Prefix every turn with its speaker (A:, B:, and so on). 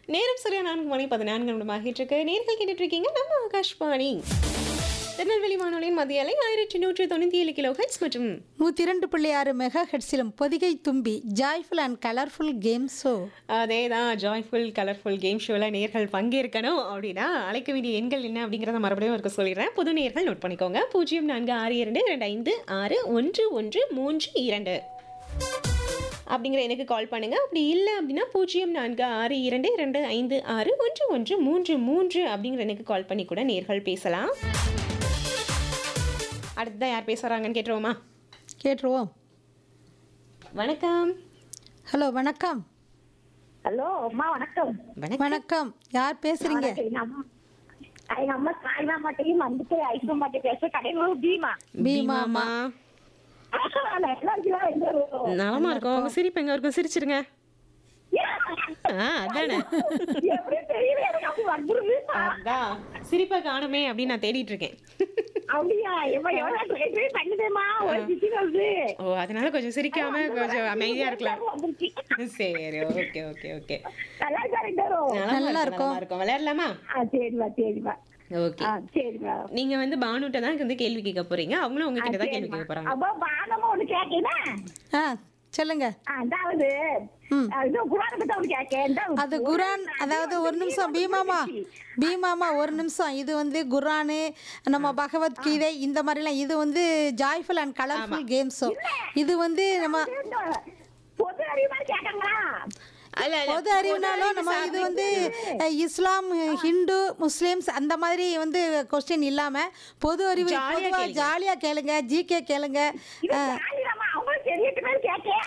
A: நேரம் சரியா நான்கு மணி பதினான்கு நிமிடமாகிட்டு இருக்கு நேர்கள் கேட்டுட்டு இருக்கீங்க நம்ம ஆகாஷ்வாணி திருநெல்வேலி வானொலியின் மத்திய அலை ஆயிரத்தி நூற்றி தொண்ணூற்றி ஏழு கிலோ ஹெட்ஸ் மற்றும்
B: நூற்றி இரண்டு புள்ளி ஆறு மெகா ஹெட்ஸிலும் Podhigai Thumbi joyful and colourful game show
A: அதே தான் ஜாய்ஃபுல் கலர்ஃபுல் கேம் ஷோவில் நேர்கள் பங்கேற்கணும் அப்படின்னா அழைக்க வேண்டிய எண்கள் என்ன அப்படிங்கிறத மறுபடியும் இருக்க சொல்லிடுறேன் புது நேர்கள் நோட் பண்ணிக்கோங்க பூஜ்ஜியம் நான்கு ஆறு இரண்டு ரெண்டு ஐந்து ஆறு ஒன்று ஒன்று மூன்று இரண்டு அப்படிங்கிற எனக்கு கால் பண்ணுங்க அப்படி இல்லை அப்படின்னா பூஜ்ஜியம் நான்கு ஆறு இரண்டு இரண்டு ஐந்து ஆறு ஒன்று ஒன்று மூன்று மூன்று அப்படிங்கிற எனக்கு கால் பண்ணி கூட நேர்கள் பேசலாம் அடுத்ததான் யார் பேசுகிறாங்கன்னு கேட்டுருவோமா
B: கேட்டுருவோம்
A: வணக்கம்
B: ஹலோ வணக்கம்
C: ஹலோ அம்மா வணக்கம்
A: வணக்கம்
B: வணக்கம் யார் பேசுறீங்க
C: வணக்கம். எங்க அம்மா எங்க அம்மா சாய்மா மாட்டையும் வந்துட்டு ஐஸ்வா மாட்டை பேச கடையில் பீமா
B: பீமாமா
C: நல்லா இருக்கீங்களா எங்க
A: நலமா இருக்கும் உங்க சிரிப்பு எங்க இருக்கும் சிரிச்சிருங்க ஆ அதானே
C: எப்படி தெரியல எனக்கு அப்படி வந்துருது
A: அதான் சிரிப்பை காணுமே அப்படின்னு நான் தேடிட்டு இருக்கேன்
C: அப்படியா எவ்வளவு எவ்வளவு ட்ரை ட்ரை பண்ணுதேம்மா ஒரு சிட்டி வருது
A: ஓ அதனால கொஞ்சம் சிரிக்காம கொஞ்சம் அமைதியா இருக்கலாம்
C: வந்துருச்சு.
A: சரி ஓகே ஓகே ஓகே
C: நல்லா இருக்கா ரெண்டு பேரும்
A: நல்லா இருக்கும் நல்லா இருக்கும் விளையாடலாமா
C: ஆ சரிம்மா சரிம்மா
A: ஓகே
C: ஆ சரிம்மா
A: நீங்க வந்து பானுட்ட தான் வந்து கேள்வி கேட்க போறீங்க அவங்களும் உங்ககிட்ட தான் கேள்வி கேட்க போறாங்க
C: அப்போ பானமா ஒண்ணு கேட்டேன்னா
B: ஆ சொல்லுங்க
C: அதாவது
B: ம்.
C: இது குரானை பத்தி ஒண்ணு கேட்கேன்
B: அது குரான் அதாவது ஒரு நிமிஷம் பீமாமா பீமாமா ஒரு நிமிஷம் இது வந்து குரானு நம்ம பகவத்கீதை இந்த மாதிரிலாம் இது வந்து joyful and colourful game show இது வந்து நம்ம
C: பொது அறிவு கேட்டாங்களா
A: அல்ல இல்ல
B: பொது அறிவுனாலும் நம்ம இது வந்து அஹ், இஸ்லாம் ஹிந்து முஸ்லிம்ஸ் அந்த மாதிரி வந்து கொஸ்டின் இல்லாம பொது அறிவு
A: ஜாலியா
B: பொதுவா
A: கேளுங்க.
B: ஜாலியா கேளுங்க ஜிகே கேளுங்க
C: இது ஜாலிதாம்மா, அவங்களும் தெரியட்டுமேன்னு கேட்டேன்